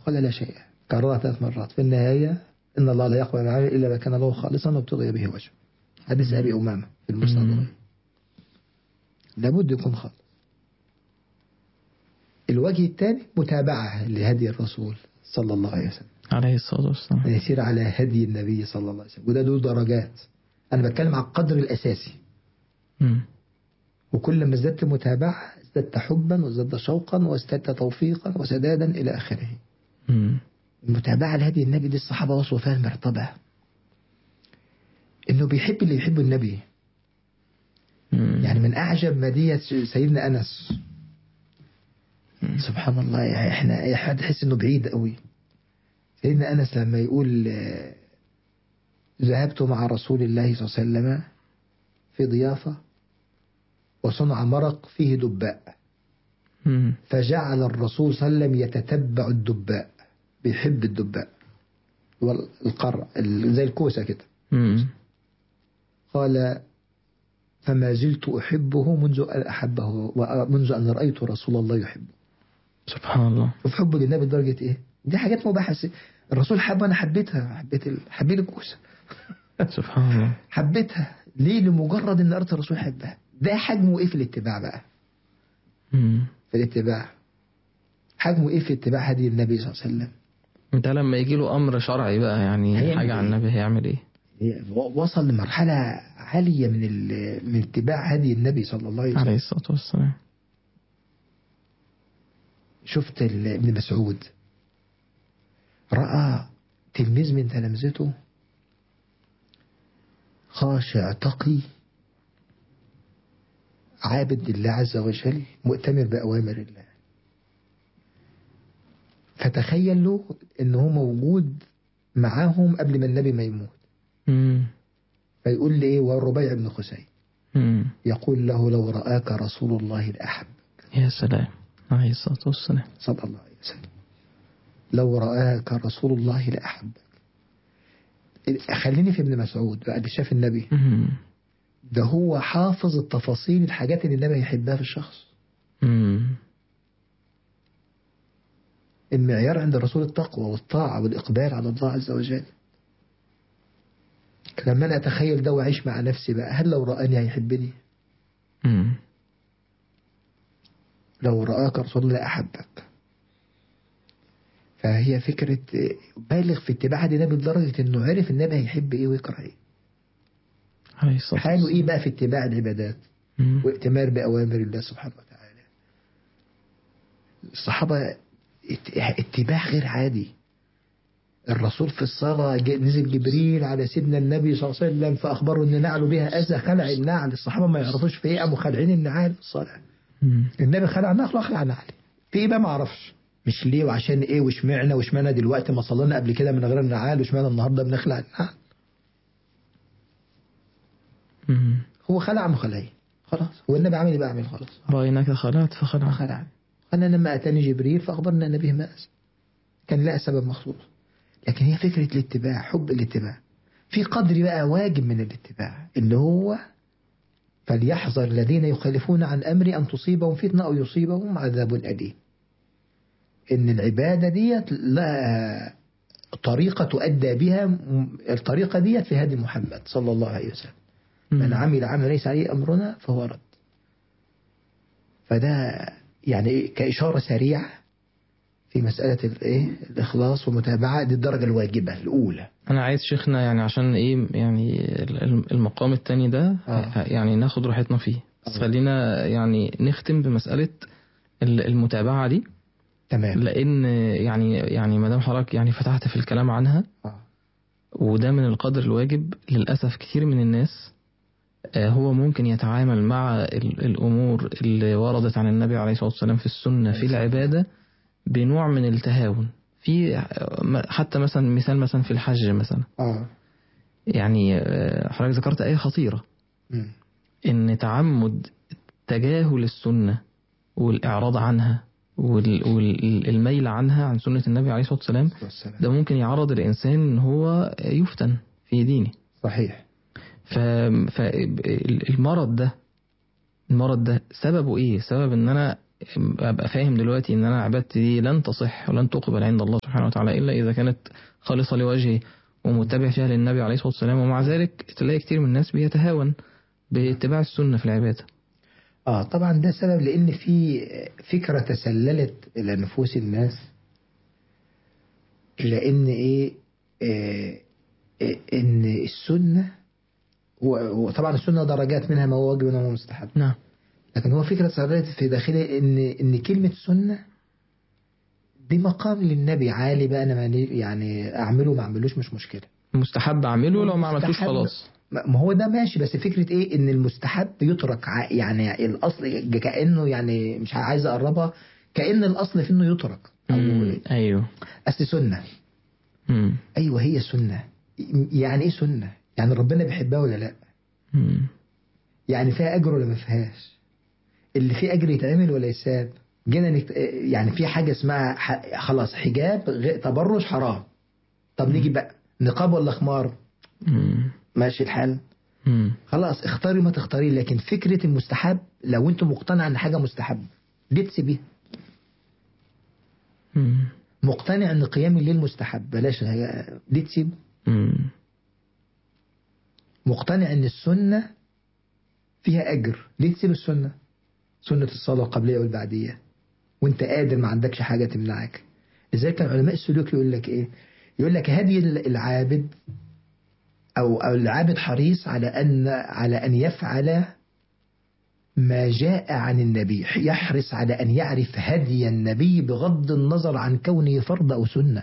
قال لا شيء كررها ثلاث مرات في النهاية إن الله لا يقبل العمل إلا ما كان له خالصا وابتغي به وجهه حديث أبي أمامة في المستدرك لابد يكون خالص الوجه الثاني متابعة لهدي الرسول صلى الله عليه وسلم عليه الصلاة والسلام يسير على هدي النبي صلى الله عليه وسلم وده له درجات أنا بتكلم على القدر الأساسي مم. وكل ما ازددت متابعة ازددت حبا وازددت شوقا وازددت توفيقا وسدادا إلى آخره مم. المتابعة لهدي النبي دي الصحابة وصلوا فيها المرتبة إنه بيحب اللي يحب النبي مم. يعني من أعجب ما ديت سيدنا أنس سبحان الله يعني احنا اي حد يحس انه بعيد قوي سيدنا انس لما يقول آه، ذهبت مع رسول الله صلى الله عليه وسلم في ضيافة وصنع مرق فيه دباء مم. فجعل الرسول صلى الله عليه وسلم يتتبع الدباء بيحب الدباء والقرع ال- زي الكوسة كده مم. قال فما زلت أحبه منذ أن أحبه ومنذ أن رأيت رسول الله يحبه سبحان الله شوف حبه للنبي لدرجة إيه دي حاجات مباحة س- الرسول حب أنا حبيتها حبيت ال... حبيت الكوسة سبحان الله حبيتها ليه لمجرد ان قرأت الرسول حبها ده حجمه ايه في الاتباع بقى مم. في الاتباع حجمه ايه في اتباع هدي النبي صلى الله عليه وسلم انت لما يجي له امر شرعي بقى يعني هيعمل حاجة عن إيه؟ النبي هيعمل ايه هي و- وصل لمرحلة عالية من ال... من اتباع هدي النبي صلى الله عليه وسلم عليه الصلاة والسلام شفت ال- ابن مسعود رأى تلميذ من تلامذته خاشع تقي عابد لله عز وجل مؤتمر بأوامر الله فتخيل له ان هو موجود معاهم قبل ما النبي ما يموت مم. فيقول لي ايه والربيع بن خسي مم. يقول له لو رآك رسول الله لأحب يا سلام عليه الصلاة والسلام صلى الله عليه وسلم لو رآك رسول الله لأحبك خليني في ابن مسعود بقى اللي شاف النبي مم. ده هو حافظ التفاصيل الحاجات اللي النبي يحبها في الشخص مم. المعيار عند الرسول التقوى والطاعة والإقبال على الله عز وجل لما أنا أتخيل ده وأعيش مع نفسي بقى هل لو رآني هيحبني مم. لو رآك رسول الله أحبك فهي فكرة بالغ في اتباع هدي النبي لدرجة إنه عرف النبي هيحب إيه ويكره إيه عليه الصلاة حاله إيه بقى في اتباع العبادات مم. وائتمار بأوامر الله سبحانه وتعالى الصحابة ات- اتباع غير عادي الرسول في الصلاة ج- نزل جبريل على سيدنا النبي صلى الله عليه وسلم فأخبره أن نعله بها أذى خلع النعل الصحابة ما يعرفوش في إيه قاموا خالعين النعال في الصلاة مم. النبي خلع النعل خلاص خلع نعلي في إيه بقى ما أعرفش مش ليه وعشان إيه واشمعنى واشمعنى دلوقتي ما صلينا قبل كده من غير النعال واشمعنى النهارده بنخلع النعل مم. هو خلع مخلعين خلاص هو النبي عامل إيه بقى عامل خلاص رأيناك خلعت فخلع خلع أنا لما أتاني جبريل فأخبرنا أن به ما أذى كان لها سبب مخصوص لكن هي فكرة الاتباع حب الاتباع في قدر بقى واجب من الاتباع اللي هو فليحذر الذين يخالفون عن أمري أن تصيبهم فتنة أو يصيبهم عذاب أليم إن العبادة ديت لا طريقة تؤدى بها م- الطريقة ديت في هدي محمد صلى الله عليه وسلم من عمل عمل ليس عليه أمرنا فهو رد فده يعني إيه كإشارة سريعة في مسألة الإيه الإخلاص والمتابعة دي الدرجة الواجبة الأولى انا عايز شيخنا يعني عشان ايه يعني ال- ال- المقام التاني ده آه. يعني ناخد راحتنا فيه بس آه. خلينا يعني نختم بمسألة ال- المتابعة دي تمام لان يعني يعني ما دام حضرتك يعني فتحت في الكلام عنها آه. وده من القدر الواجب للأسف كتير من الناس آه، هو ممكن يتعامل مع ال- الأمور اللي وردت عن النبي عليه الصلاة والسلام في السنة في العبادة بنوع من التهاون في آه، م- حتى مثلا مثال مثلا في الحج مثلا آه يعني آه، حضرتك ذكرت آية خطيرة مم. إن تعمد تجاهل السنة والإعراض عنها والميل عنها عن سنة النبي عليه الصلاة والسلام والسلام. ده ممكن يعرض الإنسان إن هو يفتن في دينه صحيح ف... فالمرض ده المرض ده سببه إيه؟ سبب إن أنا ابقى فاهم دلوقتي ان انا عبادتي دي لن تصح ولن تقبل عند الله سبحانه وتعالى الا اذا كانت خالصه لوجهه ومتبع فيها للنبي عليه الصلاه والسلام ومع ذلك تلاقي كتير من الناس بيتهاون باتباع السنه في العباده اه طبعا ده سبب لان في فكره تسللت الى نفوس الناس لان ايه آه آه، ان السنه هو- وطبعا السنه درجات منها ما هو واجب وما هو مستحب نعم لكن هو فكره تسللت في داخله ان ان كلمه سنه دي مقام للنبي عالي بقى انا ما يعني اعمله ما اعملوش مش مشكله مستحب اعمله لو ما عملتوش مستحب. خلاص ما ما هو ده ماشي بس فكرة ايه ان المستحب يترك ع- يعني الاصل كأنه يعني مش عايز اقربها كأن الاصل في انه يترك او مم. ايوه اصل سنة مم. ايوه هي سنة يعني ايه سنة يعني ربنا بيحبها ولا لا مم. يعني فيها اجر ولا ما فيهاش اللي فيه اجر يتعمل ولا يساب جينا نكت... يعني في حاجة اسمها ح... خلاص حجاب غ... تبرج حرام طب نيجي بقى نقاب ولا خمار مم. ماشي الحال مم. خلاص اختاري ما تختاري لكن فكرة المستحب لو انت مقتنع ان حاجة مستحب دي تسيبيها مم. مقتنع ان قيام الليل مستحب بلاش دي تسيبه مم. مقتنع ان السنة فيها اجر ليه تسيب السنة سنة الصلاة القبلية والبعدية وانت قادر ما عندكش حاجة تمنعك لذلك كان علماء السلوك يقول لك ايه يقول لك هدي العابد او او العابد حريص على ان على ان يفعل ما جاء عن النبي يحرص على ان يعرف هدي النبي بغض النظر عن كونه فرض او سنه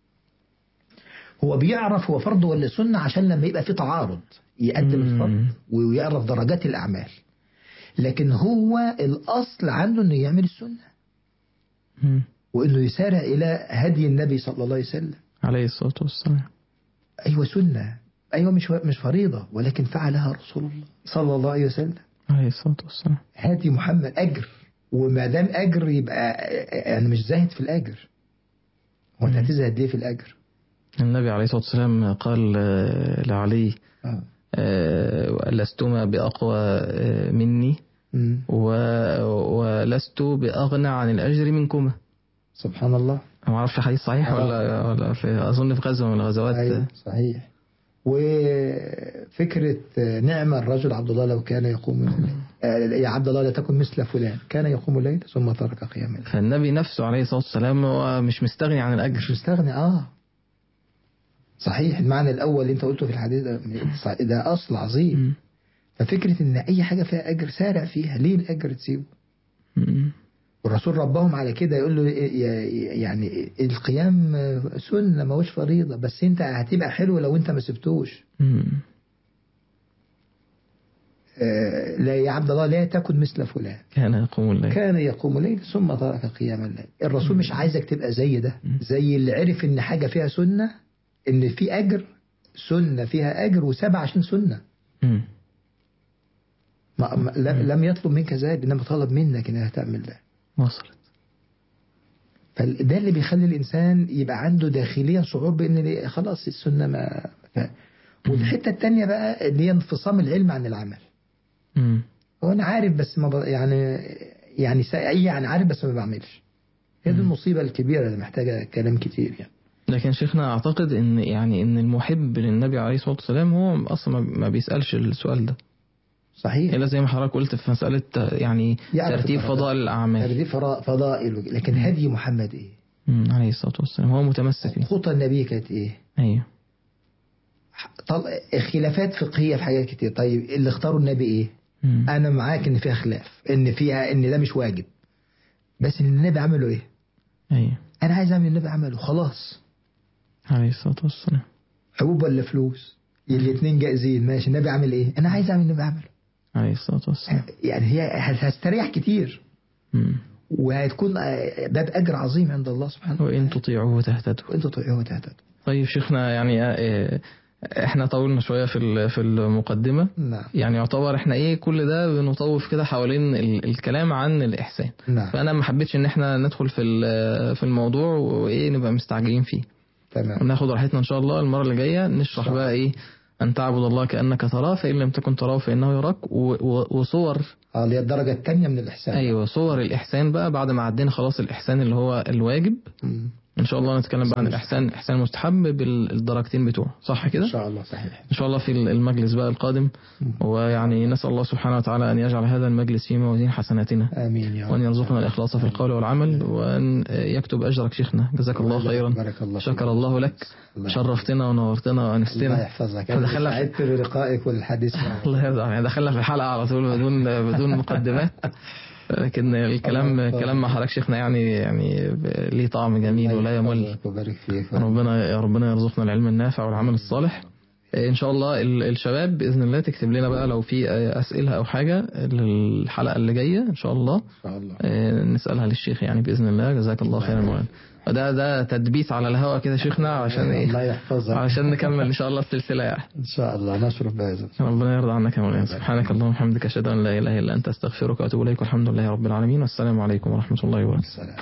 هو بيعرف هو فرض ولا سنه عشان لما يبقى في تعارض يقدم مم. الفرض ويعرف درجات الاعمال لكن هو الاصل عنده انه يعمل السنه مم. وانه يسارع الى هدي النبي صلى الله عليه وسلم عليه الصلاة والسلام ايوه سنه ايوه مش مش فريضه ولكن فعلها رسول الله صلى الله عليه وسلم عليه الصلاة والسلام هادي محمد اجر وما دام اجر يبقى انا مش زاهد في الاجر هو انت مم. هتزهد ليه في الاجر؟ النبي عليه الصلاة والسلام قال آه، لعلي اه آه، لستما بأقوى آه، مني مم. و- ولست بأغنى عن الأجر منكما سبحان الله ما اعرفش حديث صحيح آه. ولا ولا في اظن في غزوه من الغزوات ايوه صحيح وفكرة نعم الرجل عبد الله لو كان يقوم الليل آه، يا عبد الله لا تكن مثل فلان كان يقوم الليل ثم ترك قيام الليل فالنبي نفسه عليه الصلاه والسلام هو مش مستغني عن مش الاجر مستغني اه صحيح المعنى الاول اللي انت قلته في الحديث ده, ده اصل عظيم مم. ففكرة ان اي حاجة فيها اجر سارع فيها ليه الاجر تسيبه مم. والرسول ربهم على كده يقول له يعني القيام سنة ما هوش فريضة بس انت هتبقى حلو لو انت ما سبتوش مم. آه، لا يا عبد الله لا تكن مثل فلان كان يقوم الليل كان يقوم الليل ثم ترك قيام الليل الرسول مش عايزك تبقى زي ده زي اللي عرف ان حاجة فيها سنة ان في اجر سنة فيها اجر وسبع عشان سنة مم. ما ما- لم لم يطلب منك ذلك انما طلب منك انها تعمل ده وصلت فده اللي بيخلي الانسان يبقى عنده داخليا شعور بان ليه- خلاص السنه ما ف... والحته الثانيه بقى اللي هي انفصام العلم عن العمل مم. هو انا عارف بس ما ب... يعني يعني سا... يعني عارف بس ما بعملش هي دي المصيبه الكبيره اللي محتاجه كلام كتير يعني لكن شيخنا اعتقد ان يعني ان المحب للنبي عليه الصلاه والسلام هو اصلا ما- ما بيسالش السؤال ده صحيح الا زي ما حضرتك قلت في مساله يعني يعرف ترتيب الدرجات. فضائل الاعمال دي فرا- فضائل لكن هدي محمد ايه؟ مم. عليه الصلاه والسلام هو متمسك بيه خطى النبي كانت ايه؟ ايوه طل... خلافات فقهيه في حاجات كتير طيب اللي اختاروا النبي ايه؟ مم. انا معاك ان فيها خلاف ان فيها ان ده مش واجب بس اللي النبي عمله ايه ايوه انا عايز اعمل اللي النبي عمله خلاص عليه الصلاه والسلام حبوب ولا فلوس الاثنين جائزين ماشي النبي عمل ايه انا عايز اعمل اللي النبي عمله عليه الصلاه والسلام يعني هي هتستريح كتير مم. وهتكون آه، باب اجر عظيم عند الله سبحانه وان تطيعوه تهتدوا وانتوا تطيعوه وتهتدوا طيب شيخنا يعني آه، احنا طولنا شويه في ال- في المقدمه نعم يعني يعتبر احنا ايه كل ده بنطوف كده حوالين ال- الكلام عن الاحسان نعم فانا ما حبيتش ان احنا ندخل في ال- في الموضوع وايه نبقى مستعجلين فيه تمام ناخد راحتنا ان شاء الله المره اللي جايه نشرح إن شاء بقى ايه أن تعبد الله كأنك تراه فإن لم تكن تراه فإنه يراك و- و- وصور اه اللي هي الدرجة الثانية من الإحسان أيوة صور الإحسان بقى بعد ما عدينا خلاص الإحسان اللي هو الواجب مم. إن شاء الله نتكلم بقى عن الإحسان الإحسان المستحب بالدرجتين بتوعه صح كده؟ إن شاء الله صحيح إن شاء الله في المجلس بقى القادم ويعني نسأل الله سبحانه وتعالى أن يجعل هذا المجلس في موازين حسناتنا آمين يا رب وأن يرزقنا الإخلاص في القول والعمل وأن يكتب أجرك شيخنا جزاك الله خيرا بارك الله فيك. شكر الله لك الله شرفتنا ونورتنا الله وأنستنا يحفظك فدخلنا أنا في- سعدت بلقائك والحديث معك الله يرضى يعني دخلنا في الحلقة على طول بدون بدون مقدمات لكن الكلام الله الكلام مع حضرتك شيخنا يعني يعني ليه طعم جميل الله ولا يمل يحفظك ويبارك فيك ربنا يا ربنا يرزقنا العلم النافع والعمل الصالح ان شاء الله ال- الشباب باذن الله تكتب لنا بقى لو في اسئله او حاجه للحلقه اللي جايه ان شاء الله إن شاء الله آه، نسالها للشيخ يعني باذن الله جزاك الله خيرا مولانا وده ده تدبيس على الهوا كده شيخنا عشان الله ايه يحفظك عشان نكمل ان شاء الله السلسله يعني إن شاء الله نشرف بهذا ربنا يرضى عنك يا مولانا سبحانك اللهم وبحمدك اشهد ان لا اله الا انت استغفرك واتوب اليك والحمد لله رب العالمين والسلام عليكم ورحمه الله وبركاته السلام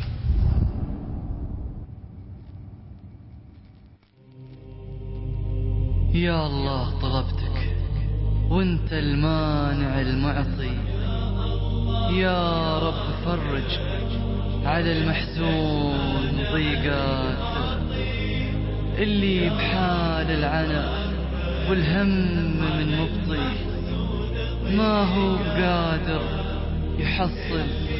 يا الله طلبتك وانت المانع المعطي يا رب فرج على المحزون ضيقات اللي بحال العنى والهم من مبطي ما هو بقادر يحصل